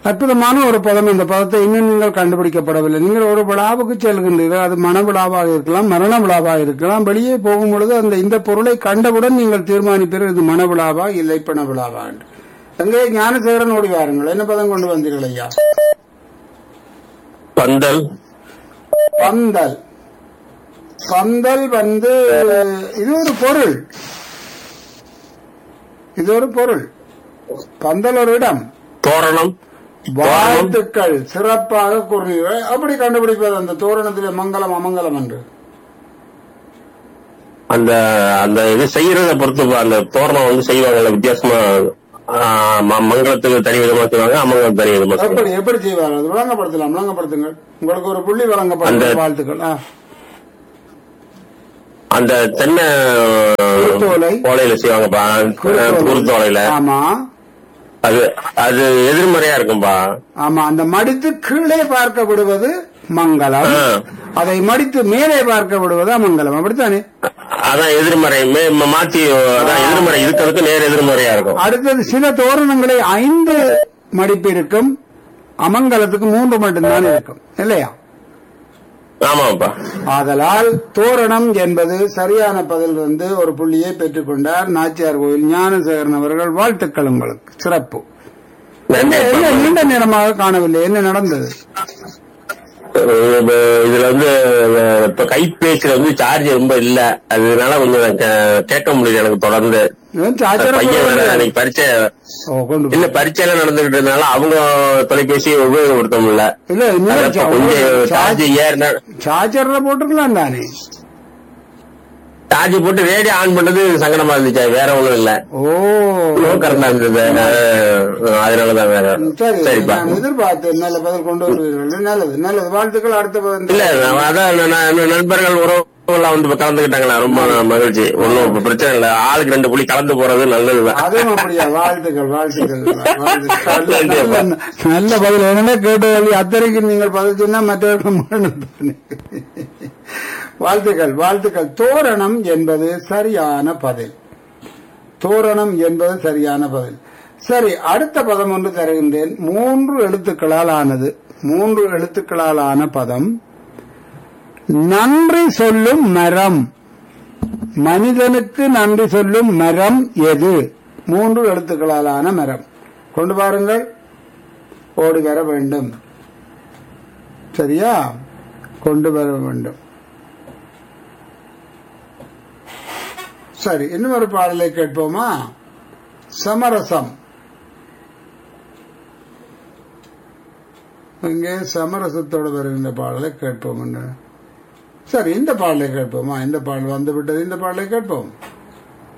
அற்புதமான ஒரு பதம் இந்த பதத்தை இன்னும் நீங்கள் கண்டுபிடிக்கப்படவில்லை நீங்கள் ஒரு விழாவுக்கு செல்கின்றீர்கள் அது மன விழாவாக இருக்கலாம் மரண விழாவாக இருக்கலாம் வெளியே போகும் பொழுது அந்த இந்த பொருளை கண்டவுடன் நீங்கள் தீர்மானிப்பீர்கள் இது மன விழாவா இல்லை பண விழாவா என்று எங்கே ஞானசேகரன் ஓடி வாருங்கள் என்ன பதம் கொண்டு வந்தீர்கள் ஐயா பந்தல் பந்தல் பந்தல் வந்து இது ஒரு பொருள் இது ஒரு பொருள் பந்தல் ஒரு இடம் தோரணம் வாழ்த்துக்கள் சிறப்பாக கூறுவீர்கள் அப்படி கண்டுபிடிப்பது அந்த தோரணத்திலே மங்களம் அமங்கலம் என்று அந்த அந்த இது செய்யறத பொறுத்து பா- அந்த தோரணம் வந்து செய்வாங்கல்ல வித்தியாசமா ஆ, ம- மங்களத்துக்கு தனி விதமா செய்வாங்க அமங்கலம் தனி விதமா செய்வாங்க எப்படி எப்படி செய்வார்கள் அது விளங்கப்படுத்தலாம் விளங்கப்படுத்துங்கள் உங்களுக்கு ஒரு புள்ளி வழங்கப்படும் அந்த- வாழ்த்துக்கள் ஆ. அந்த தென்னை குருத்தோலை. ஓலையில செய்வாங்கப்பா குருத்தோலையில ஆமா அது அது எதிர்மறையா இருக்கும்பா ஆமா அந்த மடித்து கீழே பார்க்க விடுவது மங்களம் ஆ. அதை மடித்து மேலே பார்க்க விடுவது அமங்கலம் அப்படித்தானே அதான் எதிர்மறை மே- ம- மாத்தி அதான் எதிர்மறை இருக்கிறதுக்கு நேர் எதிர்மறையா இருக்கும் அடுத்தது சில தோரணங்களை ஐந்து மடிப்பு இருக்கும் அமங்கலத்துக்கு மூன்று மட்டும்தான் இருக்கும் இல்லையா ஆமாப்பா ஆதலால் தோரணம் என்பது சரியான பதில் வந்து ஒரு புள்ளியை பெற்றுக்கொண்டார் நாச்சியார் கோயில் ஞானசேகரன் அவர்கள் வாழ்த்துக்கள் உங்களுக்கு சிறப்பு என்ன நன்றிப்பா. என்ன நீண்ட நேரமாக காணவில்லை என்ன நடந்தது இப்ப இதுல வந்து அஹ், இப்ப கைபேசியில வந்து சார்ஜ் ரொம்ப இல்ல அதனால கொஞ்சம் நான் கே- கேட்க முடியல எனக்கு தொடர்ந்து ஏன் சாச்சரம் பையன் வேற போடுறது? அன்னைக்கு பரீட்சை ஓ, கொண்டு இல்ல போ. பரீட்சை எல்லாம் நடந்துகிட்டு இருந்தனால அவங்க தொலைபேசியை உபயோகப்படுத்த முடியல இல்ல இன்னும் அது அப்ப கொஞ்சம் சார்ஜ் ஏறின சார்ஜர்ல போட்டுக்கலாம் தானே சார்ஜ் போட்டு ரேடியோ ஆன் பண்ணது சங்கடமா இருந்துச்சு அது வேற ஒண்ணும் இல்ல ஓ லோ கரண்டா இருந்தது அஹ், அதனாலதான் வேற சரி சரிப்பா நான் எதிர்பார்த்தேன் நல்ல பதில் கொண்டு வருவீர்கள் நல்லது நல்லது வாழ்த்துக்கள் அடுத்த பதில் இல்ல நான் அதான் நான் நான் நண்பர்கள் உறவுகள்லாம் வந்து இப்ப கலந்துக்கிட்டாங்களா ரொம்ப மகிழ்ச்சி ஒன்னும் பிரச்சனை இல்ல ஆளுக்கு ரெண்டு புள்ளி கலந்து போறது நல்லதுதான் அதுவும் அப்படியா வாழ்த்துக்கள் வாழ்த்துக்கள் வாழ்த்துக்கள். நல்ல- நல்ல- நல்ல பதில் என்ன கேட்ட கேள்வி அத்தனைக்கு நீங்கள் பதில் சொன்னா மற்றவர்கள் முரண் வாழ்த்துக்கள் வாழ்த்துக்கள் தோரணம் என்பது சரியான பதில் தோரணம் என்பது சரியான பதில் சரி அடுத்த பதம் ஒன்று தருகின்றேன் மூன்று எழுத்துக்களால் ஆனது மூன்று எழுத்துக்களால் ஆன பதம் நன்றி சொல்லும் மரம் மனிதனுக்கு நன்றி சொல்லும் மரம் எது மூன்று எழுத்துக்களாலான மரம் கொண்டு பாருங்கள் ஓடி வர வேண்டும் சரியா கொண்டு வர வேண்டும் சரி இன்னும் ஒரு பாடலை கேட்போமா சமரசம் இங்கே சமரசத்தோடு வருகின்ற பாடலை கேட்போம் சரி இந்த பாடலை கேட்போமா இந்த பாடல் வந்து விட்டது இந்த பாடலை கேட்போம்